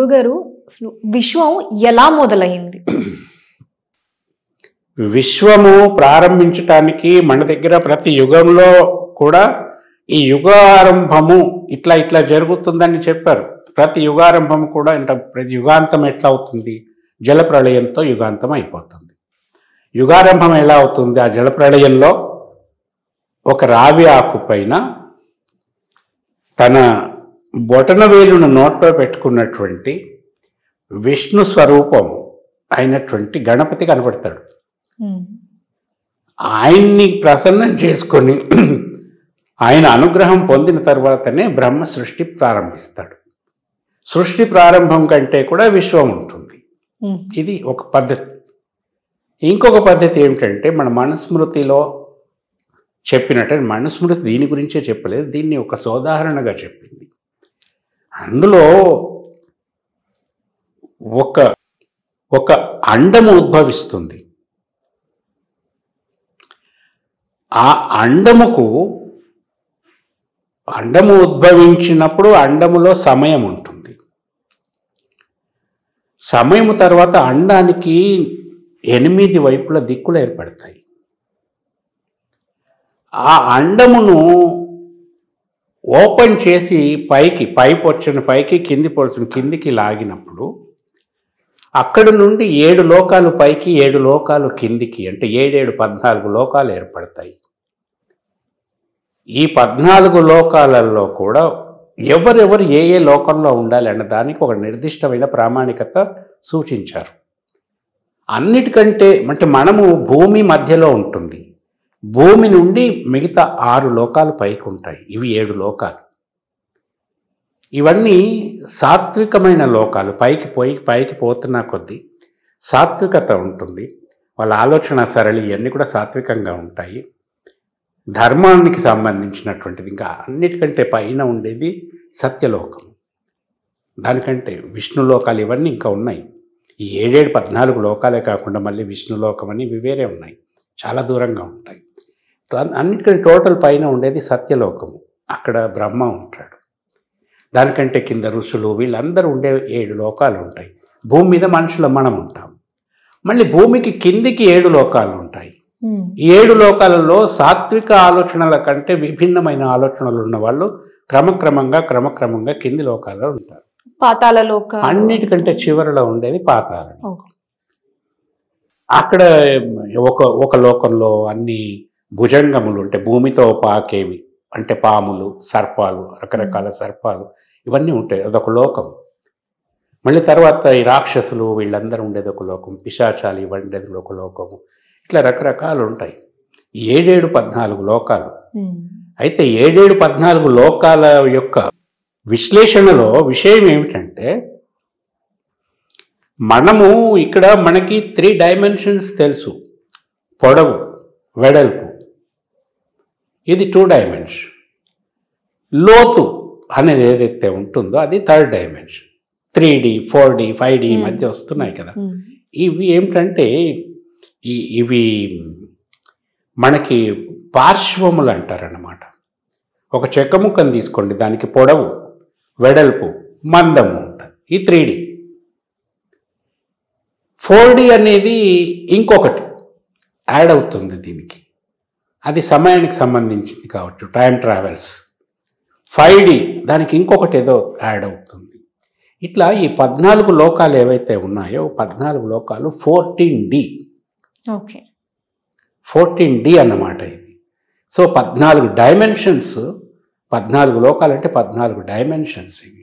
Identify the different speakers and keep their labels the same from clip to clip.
Speaker 1: గురుగారు అసలు విశ్వం ఎలా మొదలైంది
Speaker 2: విశ్వము ప్రారంభించటానికి మన దగ్గర ప్రతి యుగంలో కూడా ఈ యుగారంభము ఇట్లా ఇట్లా జరుగుతుందని చెప్పారు ప్రతి యుగారంభం కూడా ఇంత ప్రతి యుగాంతం ఎట్లా అవుతుంది జల ప్రళయంతో యుగాంతం అయిపోతుంది యుగారంభం ఎలా అవుతుంది ఆ జల ప్రళయంలో ఒక రావి ఆకు పైన తన బొటన వేలును నోట్లో పెట్టుకున్నటువంటి విష్ణు స్వరూపం అయినటువంటి గణపతి కనపడతాడు
Speaker 1: ఉమ్,
Speaker 2: ఆయన్ని ప్రసన్నం చేసుకొని ఆయన అనుగ్రహం పొందిన తర్వాతనే బ్రహ్మ సృష్టి ప్రారంభిస్తాడు సృష్టి ప్రారంభం కంటే కూడా విశ్వం ఉంటుంది
Speaker 1: ఉమ్,
Speaker 2: ఇది ఒక పద్ధతి ఇంకొక పద్ధతి ఏమిటంటే మన మనుస్మృతిలో చెప్పినట్టు మనుస్మృతి దీని గురించే చెప్పలేదు దీన్ని ఒక సోదాహరణగా చెప్పింది అందులో ఒక ఒక అండము ఉద్భవిస్తుంది ఆ అండముకు అండము ఉద్భవించినప్పుడు అండములో సమయం ఉంటుంది సమయం తర్వాత అండానికి ఎనిమిది వైపుల దిక్కులు ఏర్పడతాయి ఆ అండమును ఓపెన్ చేసి పైకి పై పొచ్చిన పైకి కింది పొచ్చిన కిందికి లాగినప్పుడు అక్కడి నుండి ఏడు లోకాలు పైకి ఏడు లోకాలు కిందికి అంటే ఏడేడు పద్నాలుగు లోకాలు ఏర్పడతాయి ఈ పద్నాలుగు లోకాలలో కూడా ఎవరెవరు ఏ ఏ లోకంలో ఉండాలి అన్న దానికి ఒక నిర్దిష్టమైన ప్రామాణికత సూచించారు అన్నిటికంటే అంటే మనము భూమి మధ్యలో ఉంటుంది భూమి నుండి మిగతా ఆరు లోకాలు పైకి ఉంటాయి ఇవి ఏడు లోకాలు ఇవన్నీ సాత్వికమైన లోకాలు పైకి పోయి పైకి పోతున్న కొద్దీ సాత్వికత ఉంటుంది వాళ్ళ ఆలోచన సరళి ఇవన్నీ కూడా సాత్వికంగా ఉంటాయి ధర్మానికి సంబంధించినటువంటిది ఇంకా అన్నిటికంటే పైన ఉండేది సత్యలోకం దానికంటే విష్ణు లోకాలు ఇవన్నీ ఇంకా ఉన్నాయి ఈ ఏడేడు పద్నాలుగు లోకాలే కాకుండా మళ్ళీ విష్ణులోకం అని ఇవి వేరే ఉన్నాయి చాలా దూరంగా ఉంటాయి అన్- అన్నిటికంటే టోటల్ పైన ఉండేది సత్యలోకము అక్కడ బ్రహ్మ ఉంటాడు దానికంటే కింద ఋషులు వీళ్ళందరూ ఉండే ఏడు లోకాలు ఉంటాయి భూమి మీద మనుషులు మనం ఉంటాం మళ్ళీ భూమికి కిందికి ఏడు లోకాలు ఉంటాయి
Speaker 1: ఉమ్,
Speaker 2: ఈ ఏడు లోకాలలో సాత్విక ఆలోచనల కంటే విభిన్నమైన ఆలోచనలు ఉన్న వాళ్ళు క్రమక్రమంగా క్రమక్రమంగా కింది లోకాల్లో ఉంటారు
Speaker 1: పాతాళ లోక
Speaker 2: అన్నిటికంటే చివరిలో ఉండేది పాతాళం
Speaker 1: ఓకే.
Speaker 2: అక్కడ ఒక ఒక లోకంలో అన్ని భుజంగములు అంటే భూమితో పాకేవి అంటే పాములు సర్పాలు రకరకాల సర్పాలు ఇవన్నీ ఉంటాయి అదొక లోకం మళ్ళీ తర్వాత ఈ రాక్షసులు వీళ్ళందరూ ఉండేది ఒక లోకం పిశాచాలు ఇవన్నీ ఉండేది ఒక లోకము ఇట్లా రకరకాలు ఉంటాయి ఈ ఏడేడు పద్నాలుగు లోకాలు
Speaker 1: ఉమ్,
Speaker 2: అయితే ఏడేడు పద్నాలుగు లోకాల యొక్క విశ్లేషణలో విషయం ఏమిటంటే మనము ఇక్కడ మనకి త్రీ డైమెన్షన్స్ తెలుసు పొడవు వెడల్పు ఇది టూ డైమెన్షన్ లోతు అనేది ఏదైతే ఉంటుందో అది third dimension three D four D five D
Speaker 1: Hmm.
Speaker 2: మధ్య వస్తున్నాయి కదా
Speaker 1: ఉమ్,
Speaker 2: ఇవి ఏమిటంటే ఈ ఇవి మనకి పార్శ్వములు అంటారన్నమాట ఒక చెక్క ముక్కను తీసుకోండి దానికి పొడవు వెడల్పు మందము ఉంటుంది ఈ త్రీ డి ఫోర్ డి అనేది ఇంకొకటి యాడ్ అవుతుంది దీనికి అది సమయానికి సంబంధించింది కావచ్చు టైం ట్రావెల్స్ ఫైవ్ డి దానికి ఇంకొకటి ఏదో యాడ్ అవుతుంది ఇట్లా ఈ పద్నాలుగు లోకాలు ఏవైతే ఉన్నాయో పద్నాలుగు లోకాలు fourteen D
Speaker 1: okay
Speaker 2: fourteen D అన్నమాట ఇది సో పద్నాలుగు డైమెన్షన్స్ పద్నాలుగు లోకాలంటే పద్నాలుగు డైమెన్షన్స్ ఇవి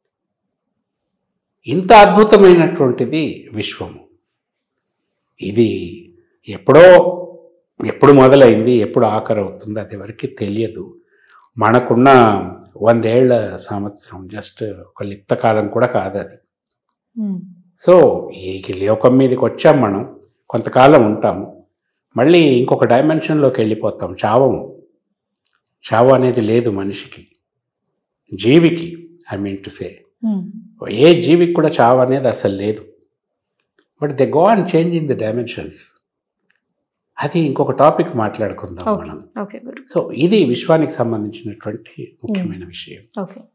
Speaker 2: ఇంత అద్భుతమైనటువంటిది విశ్వము ఇది ఎప్పుడో ఎప్పుడు మొదలైంది ఎప్పుడు ఆఖరి అవుతుంది అది ఎవరికి తెలియదు మనకున్న వందేళ్ల సంవత్సరం జస్ట్ ఒక లిప్త కాలం కూడా కాదు అది
Speaker 1: ఉమ్,
Speaker 2: సో ఈ లోకం మీదకి వచ్చాం మనం కొంతకాలం ఉంటాము మళ్ళీ ఇంకొక డైమెన్షన్లోకి వెళ్ళిపోతాం చావము చావు అనేది లేదు మనిషికి జీవికి I mean to say
Speaker 1: um,
Speaker 2: ఏ జీవికి కూడా చావు అనేది అసలు లేదు but they go and change in the dimensions అది ఇంకొక టాపిక్ మాట్లాడుకుందాం
Speaker 1: ఓకే
Speaker 2: మనం
Speaker 1: ఓకే గురు
Speaker 2: సో ఇది విశ్వానికి సంబంధించినటువంటి ముఖ్యమైన విషయం
Speaker 1: ఓకే